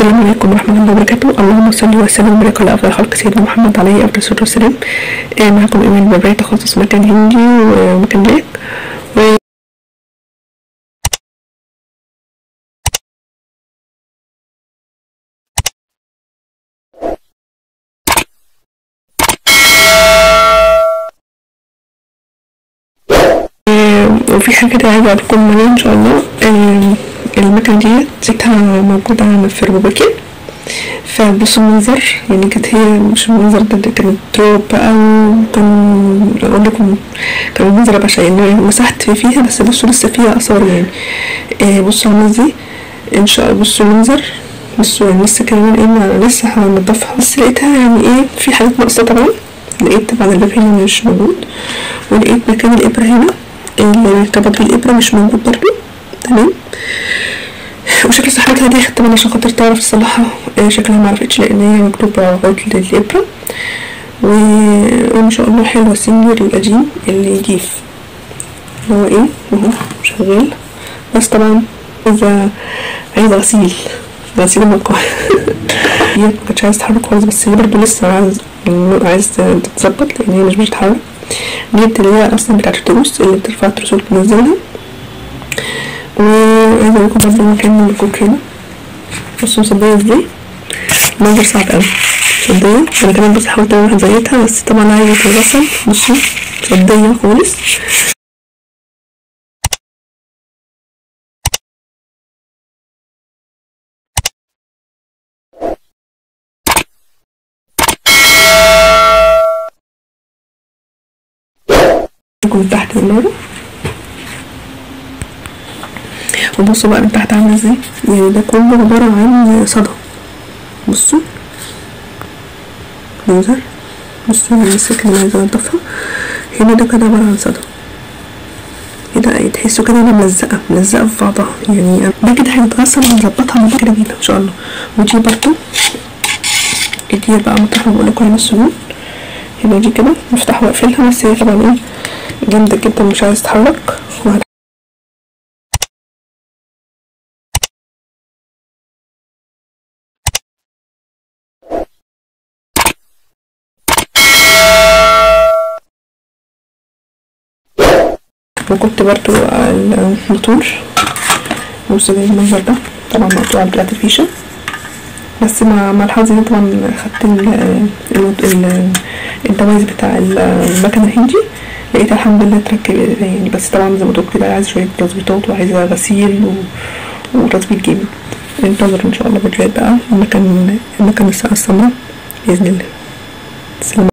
السلام عليكم ورحمة الله وبركاته اللهم صل وسلم وبارك على أفضل خلق سيدنا محمد عليه أفضل الصلاة والسلام آه، معكم إيمان ببرية تخصص مكان هندي ومكان جاك و آه، وفي حاجة كده عايزة أقولكم عليها إن شاء الله آه، المكنة ديت لقيتها موجودة في روبوكي فبصوا المنظر يعني كانت هي مش المنظر ده, ده كانت تروب بقى وكان اقول لكم كان المنظر بشع يعني مسحت فيها بس بصوا لسه فيها اثار يعني آه بصوا عامله ازاي ان شاء الله بصوا المنظر بصوا يعني لسه كمان ايه ما- لسه هنضفها بس لقيتها يعني ايه في حاجات ناقصه طبعا لقيت طبعا الباب هنا مش موجود ولقيت مكان الابره هنا اللي ارتبط بيه الابره مش موجود برضو تمام وشكل صاحبتها دي خدت بالي عشان خاطر تعرف تصلحها آه، شكلها معرفتش لان هي مكتوبة عقد للإبرة و- وما شاء الله حلوة السنجر القديم اللي يجيف اللي هو ايه اهو شغال بس طبعا عايزة عايزة غسيل غسيل الموقع هي ما كانتش عايزة تتحرك خالص بس هي برضه لسه عايز عايز تتظبط لان هي مش بتتحرك جبت اللي هي اصلا بتاعت التروس اللي بترفع التروس وتنزلها وعايزة اقولكم برضه مكان الكوك هنا بصوا مصدية ازاي منظر صعب اوي مصدية انا كمان بس حاولت اروح ازيتها بس طبعا عايزة تتغسل بصوا مصدية خالص من تحت النار وبصوا بقى من تحت عامله ازاي يعني ده كله عبارة عن صدى بصوا منظر بصوا انا لسه كده عايزة انضفها هنا ده كده عبارة عن صدى كده تحسوا كده انا ملزقة ملزقة في بعضها يعني دي كده هتتغسل ونظبطها من كده جدا ان شاء الله ودي برضو دي بقى مطرح ما بقولكوا هنا السنون هنا دي كده مفتاح واقفلها بس هي طبعا ايه جامدة جدا مش عايزة تتحرك وهت- وكنت برضو الموتور بصوا زي المنظر ده طبعا مقطوع بتاعت الفيشة بس مع مع الحظ دي طبعا خدت ال- ال- ال- الدوايز بتاع ال- المكنة الهندي لقيتها الحمد لله تركب يعني بس طبعا زي ما تقول كده عايز شوية تظبيطات وعايزة غسيل و... وتظبيط جامد انتظر ان شاء الله فيديوهات بقى المكان المكان الساعة الصناعة بإذن الله السلام